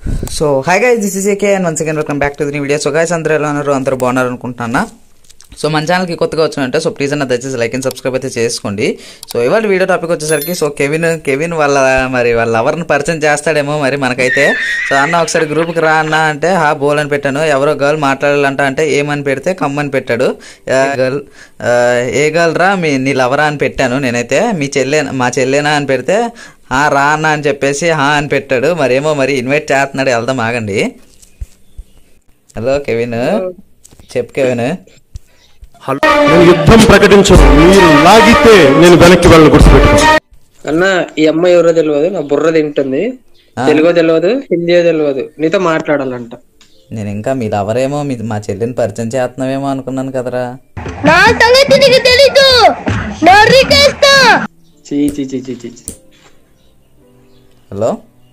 So hi guys this is AK and once again welcome back to the video so guys అందరూ ఎలా ఉన్నారు అందరూ బాగున్నారు అనుకుంటున్నా సో మన ఛానల్కి కొత్తగా వచ్చానంటే సో ప్లీజ్ అన్న దయచేసి లైక్ అండ్ సబ్స్క్రైబ్ అయితే చేసుకోండి సో ఇవాళ వీడియో టాపిక్ వచ్చేసరికి సో కెవిన్ కెవిన్ వాళ్ళ మరి వాళ్ళ లవర్ని పరిచయం చేస్తాడేమో మరి మనకైతే సో అన్న ఒకసారి గ్రూప్కి రా అన్న అంటే హా బోల్ అని పెట్టాను ఎవరో గర్ల్ మాట్లాడాలంట అంటే ఏమని పెడితే కమ్మని పెట్టాడు గర్ల్ ఏ గర్ల్ రా మీ నీ లవరా అని పెట్టాను నేనైతే మీ చెల్లె మా చెల్లెనా అని పెడితే హా రా అన్న అని చెప్పేసి హా అని పెట్టాడు మరేమో మరి ఇన్వైట్ చేస్తున్నాడు వెళ్దాం ఆగండి హలో కెవిన్ చెప్పు కెవిన్ నేను యుద్ధం ప్రకటించు మీరు లాగితే నేను వెనక్కి వెళ్ళను గుర్తుపెట్టుకో అన్న ఈ అమ్మాయి ఎవరో తెలియదు నా బుర్ర తింటుంది తెలుగో తెలియదు హిందీ తెలియదు నీతో మాట్లాడాలంట నేను ఇంకా మీ లవరేమో మీ మా చెల్లిని పరిచయం చేస్తున్నావేమో అనుకున్నాను కదరా నా సంగతి నీకు తెలీదు నరికేస్తా చీ చీ చీ చీ చీ చీ. హలో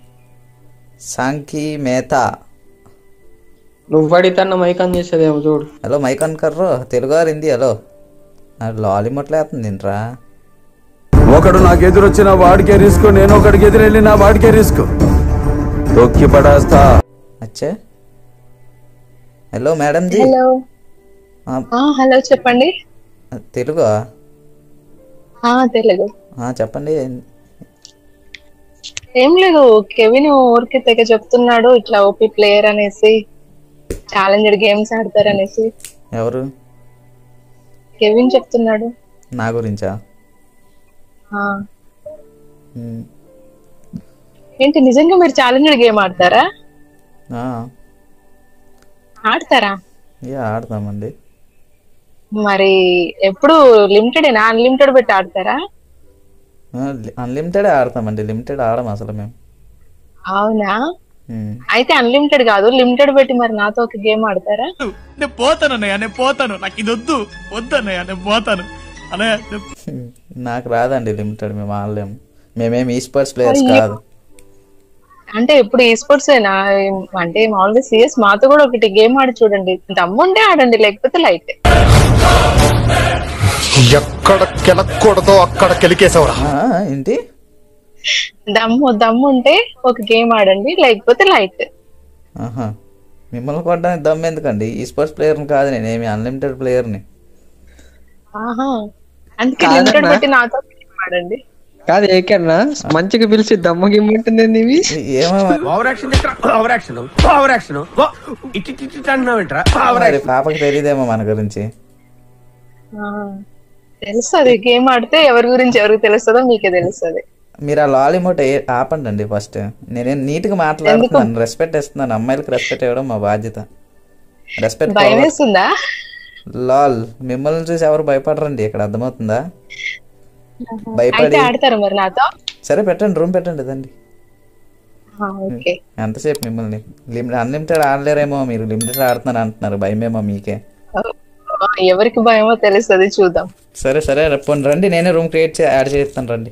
సాంకి మేతా నువ్వు పడితే అన్న మైక్ ఆన్ చేసేదేమో చూడు హలో మైక్ ఆన్ కర్రో తెలుగు ఆర్ హిందీ హలో లాలి మొట్లేస్తుంది ఏంట్రా ఒకడు నాకు ఎదురొచ్చిన వాడికే రిస్క్ నేను ఒకడికి ఎదురెళ్ళిన వాడికే రిస్క్ తొక్కి పడేస్తా అచ్చే హలో మేడం జీ హలో ఆ, ఆ, హలో చెప్పండి తెలుగా ఆ తెలుగు ఆ, చెప్పండి ఏం లేదు కెవిన్ ఊరికి తెగ చెప్తున్నాడు ఇట్లా ఓపీ ప్లేయర్ అనేసి ఛాలెంజర్ గేమ్స్ ఆడతారు అనేసి ఎవరు కెవిన్ చెప్తున్నాడు నా గురించా ఆ, ఉమ్, ఏంటి నిజంగా మీరు ఛాలెంజర్ గేమ్ ఆడతారా ఆ, ఆడతారా యా ఆడతామండి మరి ఎప్పుడు లిమిటెడ్ అన్లిమిటెడ్ పెట్టి ఆడతారా అన్లిమిటెడ్ ఆడతామండి లిమిటెడ్ ఆడం అసలు మేము అవునా ఉమ్. అయితే అన్లిమిటెడ్ కాదు లిమిటెడ్ పెట్టి మరి నాతో ఒక గేమ్ ఆడతారా నేను పోతాను అన్నయ్య నేను పోతాను నాకు ఇది వద్దు వద్దు అన్నయ్య నేను పోతాను అన్నయ్య నేను నాకు రాదండి లిమిటెడ్ మేము ఆడలేము మేమేం ఈ స్పోర్ట్స్ ప్లేయర్స్ కాదు అంటే ఇప్పుడు ఈ స్పోర్ట్స్ అంటే మామూలుగా సిఎస్ మాతో కూడా ఒకటి గేమ్ ఆడి చూడండి దమ్ముంటే ఆడండి లేకపోతే లైట్ ఎక్కడ కెలక్కూడదో అక్కడ కెలికేసావురా ఆ, ఏంటి దమ్ము దమ్ము ఉంటే ఒక గేమ్ ఆడండి లేకపోతే లైట్ ఆహా మిమ్మల్ని కొట్టడానికి దమ్ ఎందుకండి ఈ స్పోర్ట్స్ ప్లేయర్ని కాదు నేనేమి అన్లిమిటెడ్ ప్లేయర్ని ఆహా అందుకే కాదన్నా. లిమిటెడ్ పెట్టి నాతో game ఆడండి కాదు ఏకన్నా మంచిగా పిలిచి దమ్మ గిమ్మంటుంది ఇవి ఏమో over action over action over action ఇట్టి ఇట్టి అంటున్నావేంట్రా మరి పాపకి తెలియదేమో మన గురించి ఆ, తెలుస్తుంది గేమ్ ఆడితే ఎవరి గురించి ఎవరికి తెలుస్తుందో మీకే తెలుస్తుంది మీరు ఆ లాలిమోట్ ఆపండి అండి ఫస్ట్ నేనేం నీట్గా మాట్లాడుతున్నాను రెస్పెక్ట్ ఇస్తున్నాను అమ్మాయిలకు రెస్పెక్ట్ ఇవ్వడం మా బాధ్యత రెస్పెక్ట్ భయం వేస్తుందా లాల్ మిమ్మల్ని చూసి ఎవరు భయపడరండి ఇక్కడ అర్థమవుతుందా అయితే భయపడి ఆడతారు మరి నాతో సరే పెట్టండి రూమ్ పెట్టండి ఇదండి ఆ, ఓకే ఎంతసేపు మిమ్మల్ని లిమిట్ అన్లిమిటెడ్ ఆడలేరేమో మీరు లిమిటెడ్ ఆడుతున్నారు అంటున్నారు భయమేమో మీకే ఆ, ఎవరికి భయమో తెలుస్తుంది చూద్దాం సరే సరే పోనీ రండి నేనే రూమ్ క్రియేట్ చే యాడ్ చేస్తాను రండి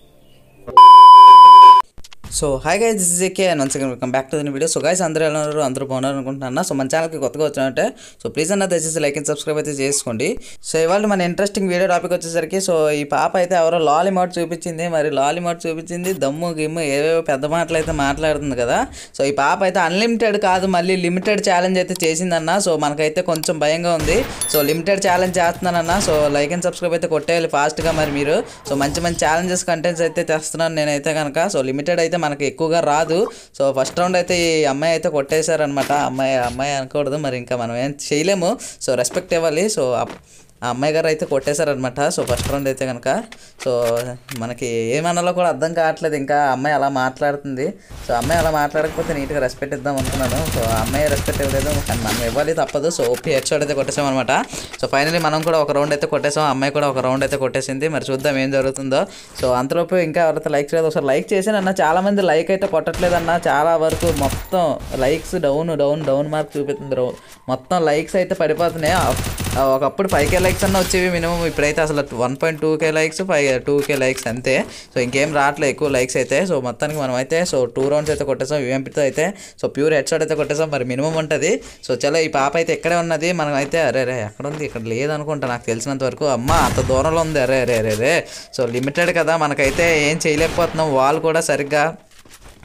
so hi guys this is AK and once again welcome back to the video so guys అందరూ ఎలా ఉన్నారు అందరూ బాగున్నారు అనుకుంటున్నా సో మన ఛానల్కి కొత్తగా వచ్చానంటే సో ప్లీజ్ అన్న దయచేసి లైక్ అండ్ సబ్స్క్రైబ్ అయితే చేసుకోండి సో ఇవాళ మన ఇంట్రెస్టింగ్ వీడియో టాపిక్ వచ్చేసరికి సో ఈ పాప అయితే ఎవరో లాలి మాట్ చూపించింది మరి లాలి మాట్ చూపించింది దమ్ము గిమ్ము ఏవేవో పెద్ద మాటలు అయితే మాట్లాడుతుంది కదా సో ఈ పాప అయితే అన్లిమిటెడ్ కాదు మళ్ళీ లిమిటెడ్ ఛాలెంజ్ అయితే చేసిందన్న సో మనకైతే కొంచెం భయంగా ఉంది సో లిమిటెడ్ ఛాలెంజ్ చేస్తున్నానన్న సో లైక్ అండ్ సబ్స్క్రైబ్ అయితే కొట్టేయాలి ఫాస్ట్గా మరి మీరు సో మంచి మంచి ఛాలెంజెస్ కంటెంట్స్ అయితే తెస్తున్నాను నేనైతే కనుక సో లిమిటెడ్ అయితే మనకి ఎక్కువగా రాదు సో ఫస్ట్ రౌండ్ అయితే ఈ అమ్మాయి అయితే కొట్టేశారనమాట అమ్మాయి అమ్మాయి అనకూడదు మరి ఇంకా మనం ఏం చేయలేము సో రెస్పెక్ట్ ఇవ్వాలి సో అప్- ఆ అమ్మాయి గారు అయితే కొట్టేశారనమాట సో ఫస్ట్ రౌండ్ అయితే కనుక సో మనకి ఏమనాలో కూడా అర్థం కావట్లేదు ఇంకా ఆ అమ్మాయి అలా మాట్లాడుతుంది సో అమ్మాయి అలా మాట్లాడకపోతే నీట్గా రెస్పెక్ట్ ఇద్దాం అనుకున్నాను సో ఆ అమ్మాయి రెస్పెక్ట్ ఇవ్వలేదు కానీ మనం ఇవ్వాలి తప్పదు సో ఓపీ హెడ్ షాట్ అయితే కొట్టేసాం అనమాట సో ఫైనలీ మనం కూడా ఒక రౌండ్ అయితే కొట్టేసాం ఆ అమ్మాయి కూడా ఒక రౌండ్ అయితే కొట్టేసింది మరి చూద్దాం ఏం జరుగుతుందో సో అంతలోపు ఇంకా ఎవరైతే లైక్ చేయలేదు ఒకసారి లైక్ చేసానన్న చాలా మంది లైక్ అయితే కొట్టట్లేదన్న చాలా వరకు మొత్తం likes down down down mark చూపిస్తుంది రో- మొత్తం లైక్స్ అయితే పడిపోతున్నాయి ఆ- ఆ ఒకప్పుడు ఫైవ్ కే లైక్స్ అన్న వచ్చేవి మినిమం ఇప్పుడైతే అసలు one point two K likes five two K likes అంతే సో ఇంకేం రావట్లేదు ఎక్కువ లైక్స్ అయితే సో మొత్తానికి మనం అయితే సో టూ రౌండ్స్ అయితే కొట్టేసాం యూఎంపీతో అయితే సో ప్యూర్ హెడ్ షాట్ అయితే కొట్టేసాం మరి మినిమం ఉంటుంది సో చలో ఈ పాప అయితే ఇక్కడే ఉన్నది మనం అయితే అరే రే ఎక్కడ ఉంది ఇక్కడ లేదనుకుంటా నాకు తెలిసినంత వరకు అమ్మ అంత దూరంలో ఉంది అరే రే రే రే సో లిమిటెడ్ కదా మనకైతే ఏం చేయలేకపోతున్నాం వాల్ కూడా సరిగ్గా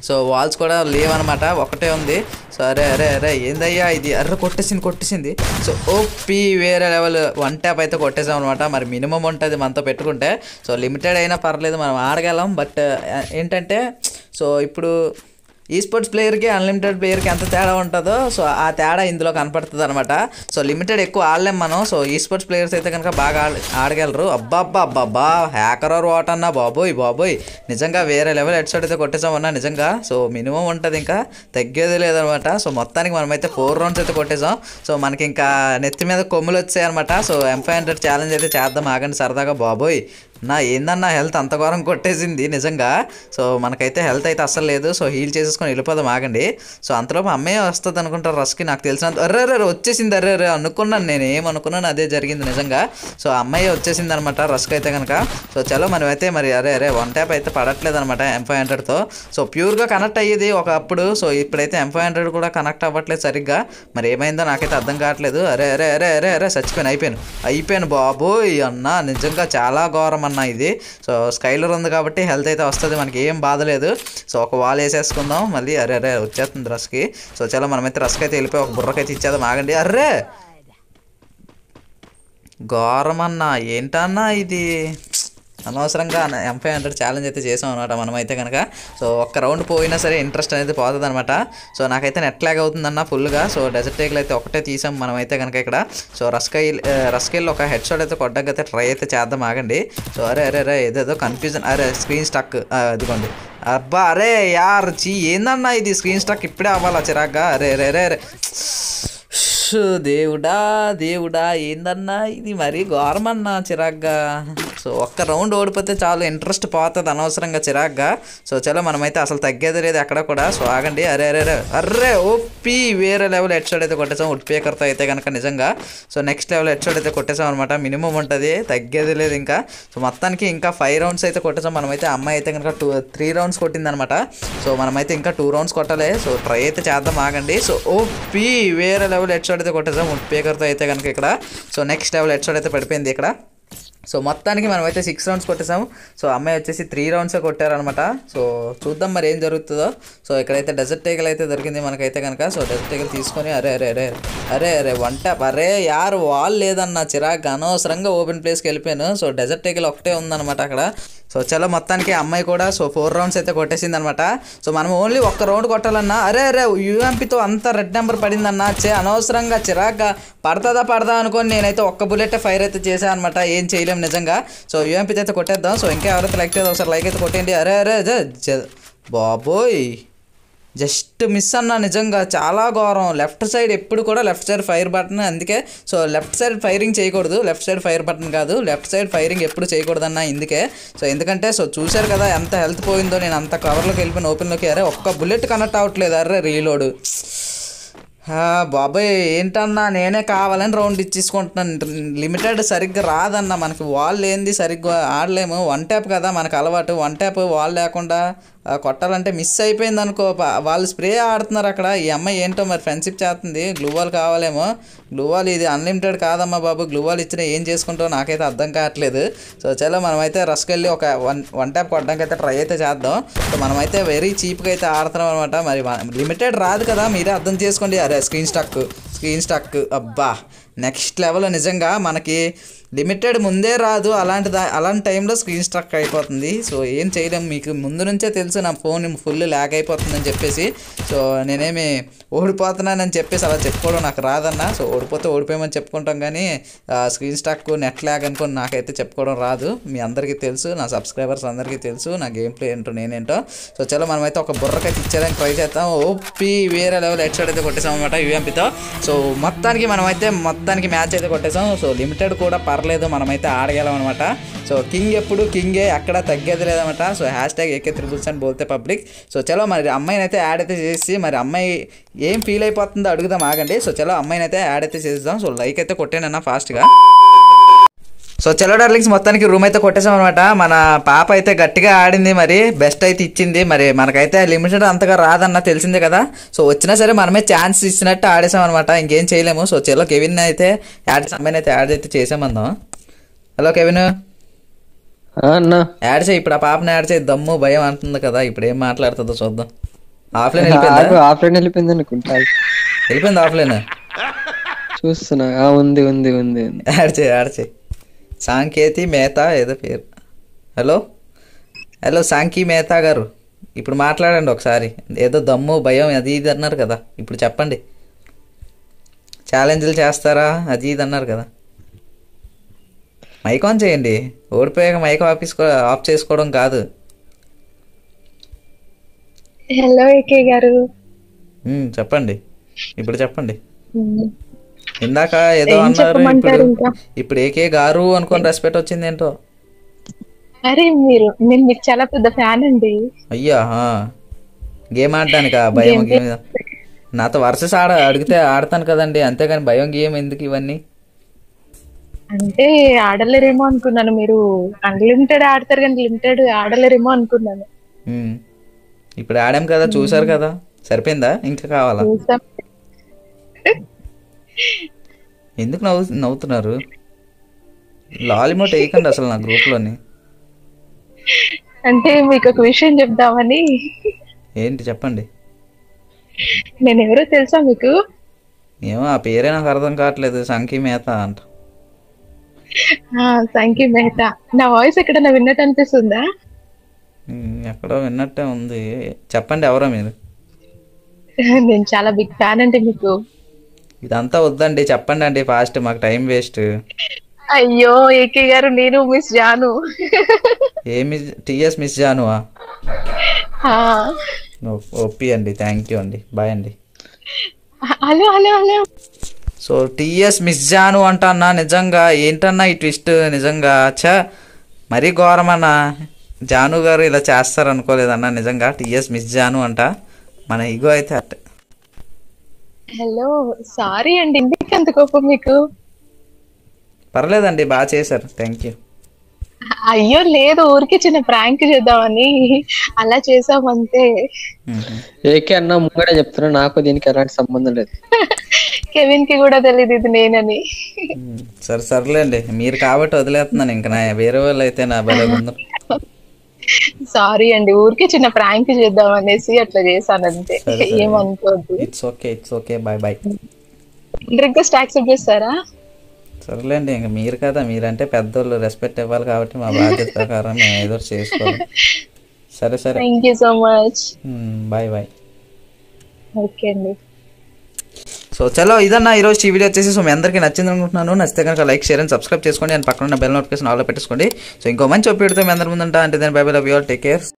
సో వాల్స్ కూడా లేవన్నమాట ఒకటే ఉంది సో అరే అరే అరే ఏందయ్యా ఇది అర్ర కొట్టేసింది కొట్టేసింది సో ఓపీ వేరే లెవెల్ వన్ ట్యాప్ అయితే కొట్టేసాం అనమాట మరి మినిమం ఉంటుంది మనతో పెట్టుకుంటే సో లిమిటెడ్ అయినా పర్లేదు మనం ఆడగలం బట్ ఏంటంటే సో ఇప్పుడు ఈ స్పోర్ట్స్ ప్లేయర్కి అన్లిమిటెడ్ ప్లేయర్కి ఎంత తేడా ఉంటుందో సో ఆ తేడా ఇందులో కనపడుతుంది అనమాట సో లిమిటెడ్ ఎక్కువ ఆడలేం మనం సో ఈ స్పోర్ట్స్ ప్లేయర్స్ అయితే కనుక బాగా ఆడ ఆడగలరు అబ్బా అబ్బా అబ్బా అబ్బా హ్యాకర్ ఆర్ వాట్ అన్నా బాబోయ్ బాబోయ్ నిజంగా వేరే లెవెల్ హెడ్సెట్ అయితే కొట్టేసామన్నా నిజంగా సో మినిమం ఉంటుంది ఇంకా తగ్గేది లేదనమాట సో మొత్తానికి మనమైతే ఫోర్ రౌండ్స్ అయితే కొట్టేసాం సో మనకి ఇంకా నెత్తి మీద కొమ్ములు వచ్చాయి అనమాట so M five hundred challenge అయితే చేద్దాం ఆగండి సరదాగా బాబోయ్ నా ఏందన్నా హెల్త్ అంత ఘోరం కొట్టేసింది నిజంగా సో మనకైతే హెల్త్ అయితే అస్సలు లేదు సో హీల్ చేసేసుకొని వెళ్ళిపోదాం ఆగండి సో అంతలోపు అమ్మే వస్తుంది అనుకుంటారు రస్కి నాకు తెలిసినంత అర్రే అర్రే వచ్చేసింది అర్రే అర్రే అనుకున్నాను నేను ఏమనుకున్నాను అదే జరిగింది నిజంగా సో అమ్మాయి వచ్చేసింది అనమాట రస్క్ అయితే కనుక సో చలో మనమైతే మరి అరే అరే వన్ ట్యాప్ అయితే పడట్లేదు అనమాట ఎం ఫైవ్ హండ్రెడ్తో సో ప్యూర్గా కనెక్ట్ అయ్యేది ఒకప్పుడు సో ఇప్పుడైతే ఎం ఫైవ్ హండ్రెడ్ కూడా కనెక్ట్ అవ్వట్లేదు సరిగ్గా మరి ఏమైందో నాకైతే అర్థం కావట్లేదు అరే అరే అరే అరే అరే చచ్చిపోయాను అయిపోయాను అయిపోయాను బాబోయ్ అన్న నిజంగా చాలా ఘోరం అన్న ఇది సో స్కైలర్ ఉంది కాబట్టి హెల్త్ అయితే వస్తుంది మనకి ఏం బాధ లేదు సో ఒక వాల్ వేసేసుకుందాం మళ్ళీ అరే అరే వచ్చేస్తుంది రస్కి సో చలో మనమైతే రస్క్ అయితే వెళ్ళిపోయి ఒక బుర్రకైతే ఇచ్చేద్దాం ఆగండి అర్రే ఘోరం అన్న ఏంటన్నా ఇది అనవసరంగా ఎం ఫైవ్ హండ్రెడ్ ఛాలెంజ్ అయితే చేసాం అనమాట మనమైతే కనుక సో ఒక్క రౌండ్ పోయినా సరే ఇంట్రెస్ట్ అనేది పోతుంది అనమాట సో నాకైతే నెట్ లాగ్ అవుతుందన్న ఫుల్గా సో డెజర్ట్ టేకులు అయితే ఒకటే తీసాం మనమైతే కనుక ఇక్కడ సో రస్కైల్ రస్కైల్ ఒక హెడ్ షాట్ అయితే కొట్టకపోతే ట్రై అయితే చేద్దాం ఆగండి సో అరే అరే అరే ఏదేదో కన్ఫ్యూజన్ అరే స్క్రీన్ స్టక్ అదిగోండి అబ్బా అరే యార్ చీ ఏందన్నా ఇది స్క్రీన్ స్టక్ ఇప్పుడే అవ్వాలా చిరాగ్గా అరే అరే అరే అరే ష్, దేవుడా దేవుడా ఏందన్నా ఇది మరీ ఘోరమన్నా చిరాగ్గా సో ఒక్క రౌండ్ ఓడిపోతే చాలు ఇంట్రెస్ట్ పోతుంది అనవసరంగా చిరాగ్గా సో చలో మనమైతే అసలు తగ్గేది లేదు ఎక్కడ కూడా సో ఆగండి అరే అరే అరే అర్రే ఓపి వేరే లెవెల్ హెడ్ షాట్ అయితే కొట్టేసాం వుడ్ పేకర్తో అయితే కనుక నిజంగా so next level head shot అయితే కొట్టేసాం అనమాట మినిమం ఉంటుంది తగ్గేది లేదు ఇంకా సో మొత్తానికి ఇంకా ఫైవ్ రౌండ్స్ అయితే కొట్టేసాం మనమైతే అమ్మాయి అయితే కనుక టూ త్రీ రౌండ్స్ కొట్టిందనమాట సో మనమైతే ఇంకా టూ రౌండ్స్ కొట్టాలి సో ట్రై అయితే చేద్దాం ఆగండి సో ఓపి వేరే లెవెల్ హెడ్ షాట్ అయితే కొట్టేసాం వుడ్ పేకర్తో అయితే కనుక ఇక్కడ so next level head shot అయితే పడిపోయింది ఇక్కడ సో మొత్తానికి మనం అయితే సిక్స్ రౌండ్స్ కొట్టేసాము సో అమ్మాయి వచ్చేసి త్రీ రౌండ్సే కొట్టారనమాట సో చూద్దాం మరి ఏం జరుగుతుందో సో ఇక్కడైతే డెజర్ట్ టేకల్ అయితే దొరికింది మనకైతే కనుక సో డెజర్ట్ టేకల్ తీసుకొని అరే అరే అరే అరే అరే వన్ ట్యాప్ అరే యార్ వాల్ లేదన్న చిరాక్ అనవసరంగా ఓపెన్ ప్లేస్కి వెళ్ళిపోయాను సో డెజర్ట్ టేకల్ ఒకటే ఉందన్నమాట అక్కడ సో చలో మొత్తానికి అమ్మాయి కూడా సో ఫోర్ రౌండ్స్ అయితే కొట్టేసింది అనమాట సో మనం ఓన్లీ ఒక్క రౌండ్ కొట్టాలన్నా అరే అరే యూఎంపీతో అంత రెడ్ నెంబర్ పడిందన్నా చే అనవసరంగా చిరాగ్గా పడతాదా పడదా అనుకొని నేనైతే ఒక్క బుల్లెట్ ఫైర్ అయితే చేశాను అనమాట ఏం చేయలేం నిజంగా సో యూఎంపీ అయితే కొట్టేద్దాం సో ఇంకా ఎవరైతే లైక్ చేయదు ఒకసారి లైక్ అయితే కొట్టేయండి అరే అరే జ- జ- బాబోయ్ జస్ట్ మిస్ అన్న నిజంగా చాలా ఘోరం లెఫ్ట్ సైడ్ ఎప్పుడు కూడా లెఫ్ట్ సైడ్ ఫైర్ బటన్ అందుకే సో లెఫ్ట్ సైడ్ ఫైరింగ్ చేయకూడదు లెఫ్ట్ సైడ్ ఫైర్ బటన్ కాదు లెఫ్ట్ సైడ్ ఫైరింగ్ ఎప్పుడు చేయకూడదన్న ఇందుకే సో ఎందుకంటే సో చూశారు కదా ఎంత హెల్త్ పోయిందో నేను అంత కవర్లోకి వెళ్ళిపోయిన ఓపెన్లోకి అరే ఒక్క బుల్లెట్ కనెక్ట్ అవ్వట్లేదు అరే రీలోడ్ ఆ, బాబాయ్ ఏంటన్నా నేనే కావాలని రౌండ్ ఇచ్చేసుకుంటున్నాను లిమిటెడ్ సరిగ్గా రాదన్న మనకి వాల్ ఏంది సరిగ్గా ఆడలేము వన్ ట్యాప్ కదా మనకు అలవాటు వన్ ట్యాప్ వాల్ లేకుండా ఆ, కొట్టాలంటే మిస్ అయిపోయింది అనుకో ప- వాళ్ళు స్ప్రే ఆడుతున్నారు అక్కడ ఈ అమ్మాయి ఏంటో మరి ఫ్రెండ్షిప్ చేస్తుంది గ్లూవాల్ కావాలేమో గ్లూవాల్ ఇది అన్లిమిటెడ్ కాదమ్మా బాబు గ్లూవాల్ ఇచ్చిన ఏం చేసుకుంటావు నాకైతే అర్థం కావట్లేదు సో చలో మనమైతే రస్క్ వెళ్ళి ఒక వన్ వన్ ట్యాప్ కొట్టడానికి అయితే ట్రై అయితే చేద్దాం సో మనమైతే వెరీ చీప్గా అయితే ఆడుతున్నాం అనమాట మరి లిమిటెడ్ రాదు కదా మీరే అర్థం చేసుకోండి అరే స్క్రీన్ స్టక్ స్క్రీన్ స్టక్ అబ్బా నెక్స్ట్ లెవెల్ నిజంగా మనకి లిమిటెడ్ ముందే రాదు అలాంటి దా అలాంటి టైంలో స్క్రీన్ స్ట్రక్ అయిపోతుంది సో ఏం చేయలేం మీకు ముందు నుంచే తెలుసు నా ఫోన్ ఫుల్ ల్యాగ్ అయిపోతుందని చెప్పేసి సో నేనేమి ఓడిపోతున్నానని చెప్పేసి అలా చెప్పుకోవడం నాకు రాదన్న సో ఓడిపోతే ఓడిపోయామని చెప్పుకుంటాం కానీ స్క్రీన్ స్టాక్ నెట్ ల్యాగ్ అనుకుని నాకైతే చెప్పుకోవడం రాదు మీ అందరికీ తెలుసు నా సబ్స్క్రైబర్స్ అందరికీ తెలుసు నా గేమ్ ప్లే ఏంటో నేనేంటో సో చలో మనమైతే ఒక బుర్రకైతే ఇచ్చేదానికి ట్రై చేద్దాం ఓపీ వేరే లెవెల్ హెడ్ షాట్ అయితే కొట్టేసాం అనమాట యూఎంపీతో సో మొత్తానికి మనమైతే మొత్తానికి మ్యాచ్ అయితే కొట్టేసాం సో లిమిటెడ్ కూడా పర్లేదు మనమైతే ఆడగలం అనమాట సో కింగ్ ఎప్పుడు కింగే అక్కడ తగ్గేది లేదన్నమాట so hash tag AK triples అని బోల్తే పబ్లిక్ సో చలో మరి అమ్మాయిని అయితే యాడ్ అయితే చేసి మరి అమ్మాయి ఏం ఫీల్ అయిపోతుందో అడుగుదాం ఆగండి సో చలో అమ్మాయిని అయితే యాడ్ అయితే చేద్దాం సో లైక్ అయితే కొట్టేనన్నా ఫాస్ట్గా సో చలో డార్లింగ్స్ మొత్తానికి రూమ్ అయితే కొట్టేసాం అనమాట మన పాప అయితే గట్టిగా ఆడింది మరి బెస్ట్ అయితే ఇచ్చింది మరి మనకైతే లిమిటెడ్ అంతగా రాదన్న తెలిసిందే కదా సో వచ్చినా సరే మనమే ఛాన్స్ ఇచ్చినట్టు ఆడేసాం అనమాట ఇంకేం చేయలేము సో చలో కెవిన్ అయితే యాడ్ అమ్మాయిని అయితే యాడ్ అయితే చేసామందాం హలో కెవిన్ అన్న యాడ్ చేయి ఇప్పుడు ఆ పాపని యాడ్ చేయి దమ్ము భయం అంటుంది కదా ఇప్పుడు ఏం మాట్లాడుతుందో చూద్దాం ఆఫ్లైన్ వెళ్ళిపోయిందా ఆఫ్లైన్ వెళ్ళిపోయింది అనుకుంటా వెళ్ళిపోయింది ఆఫ్లైన్ చూస్తున్నా ఆ, ఉంది ఉంది ఉంది ఉంది. యాడ్ చేయి యాడ్ చేయి సాంకేతి మేతా ఏదో పేరు హలో హలో సాంకీ మేతా గారు ఇప్పుడు మాట్లాడండి ఒకసారి ఏదో దమ్ము భయం అది ఇది అన్నారు కదా ఇప్పుడు చెప్పండి ఛాలెంజ్లు చేస్తారా అది ఇది అన్నారు కదా మైక్ ఆన్ చేయండి ఓడిపోయాక మైక్ ఆఫీసుకో ఆఫ్ చేసుకోవడం కాదు హలో ఏకే గారు ఉమ్, చెప్పండి ఇప్పుడు చెప్పండి ఇందాక ఏదో ఏం అన్నారు చెప్పమంటారు ఇప్పుడు ఇంకా? ఇప్పుడు ఏకే గారు అనుకొని రెస్పెక్ట్ వచ్చింది ఏంటో అరే మీరు నేను మీకు చాలా పెద్ద ఫ్యాన్ అండి అయ్యా ఆ. గేమ్ ఆడడానికా భయం గేమ్ నాతో వర్సెస్ ఆడ అడిగితే ఆడతాను కదండి అంతేగాని భయం గేమ్ ఎందుకు ఇవన్నీ అంటే ఆడలేరేమో అనుకున్నాను మీరు అన్లిమిటెడ్ ఆడతారు కానీ లిమిటెడ్ ఆడలేరేమో అనుకున్నాను ఉమ్. ఇప్పుడు ఆడాం కదా చూసారు కదా సరిపోయిందా ఇంకా కావాలా చూసాం ఎందుకు నవ్వు నవ్వుతున్నారు లాలిమోట్ వేయకండి అసలు నా గ్రూప్లోని అంటే మీకు ఒక విషయం చెప్దామని ఏంటి చెప్పండి నేను ఎవరో తెలుసా మీకు ఏమో ఆ పేరే నాకు అర్థం కావట్లేదు సంఖి మేత అంట ఆ సంకి మెహతా నా వాయిస్ ఎక్కడన్నా విన్నట్టు అనిపిస్తుందా ఉమ్, ఎక్కడో విన్నట్టే ఉంది చెప్పండి ఎవరో మీరు నేను చాలా బిగ్ ఫ్యాన్ అంటే మీకు ఇదంతా వద్దండి చెప్పండి అండి ఫాస్ట్ మాకు టైం వేస్ట్ అయ్యో ఏకే గారు నేను మిస్ జాను ఏమి టిఎస్ మిస్ జానువా ఆ, ఒప్పి అండి థ్యాంక్ యూ అండి బాయ్ అండి హలో హలో హలో సో టిఎస్ మిస్ జాను అంటన్నా నిజంగా ఏంటన్నా ఈ ట్విస్ట్ నిజంగా ఛా మరీ ఘోరమన్నా జాను గారు ఇలా చేస్తారు అనుకోలేదన్నా నిజంగా టిఎస్ మిస్ జాను అంట మన ఇగో అయితే అట్ట హలో సారీ అండి ఎందుకు అంత కోపం మీకు పర్లేదండి బాగా చేశారు థ్యాంక్ యూ అయ్యో లేదు ఊరికే చిన్న ప్రాంక్ చేద్దామని అలా చేసామంతే ఏకే అన్న ముంగడే చెప్తున్నా నాకు దీనికి ఎలాంటి సంబంధం లేదు కెవిన్ కి కూడా తెలియదు ఇది నేనని సరే సర్లేండి మీరు కాబట్టి వదిలేస్తున్నాను ఇంకా నా వేరే వాళ్ళు అయితే నా భలే ఉంది సారీ అండి ఊరికే చిన్న ప్రాంక్ చేద్దాం అనేసి అట్లా చేశాను అంతే సరే, సరే. ఏమనుకోవద్దు it's okay it's okay bye bye request accept చేస్తారా సర్లేండి ఇంకా మీరు కదా మీరంటే పెద్దోళ్ళు రెస్పెక్ట్ ఇవ్వాలి కాబట్టి మా బాధ్యత ప్రకారం మేము ఏదో ఒకటి చేసుకోవాలి సరే సరే thank you so much bye bye okay అండి సో చలో ఇదన్నా ఈరోజు ఈ వీడియో వచ్చేసి సో మీ అందరికీ నచ్చింది అనుకుంటున్నాను నచ్చితే కనుక లైక్ షేర్ అండ్ సబ్స్క్రైబ్ చేసుకోండి అండ్ పక్కన ఉన్న బెల్ నోటిఫికేషన్ ఆల్లో పెట్టేసుకోండి సో ఇంకో మంచి ఒప్పిడితో మీ అందరి ముందుంటా అంటే దాని bye bye love you all take care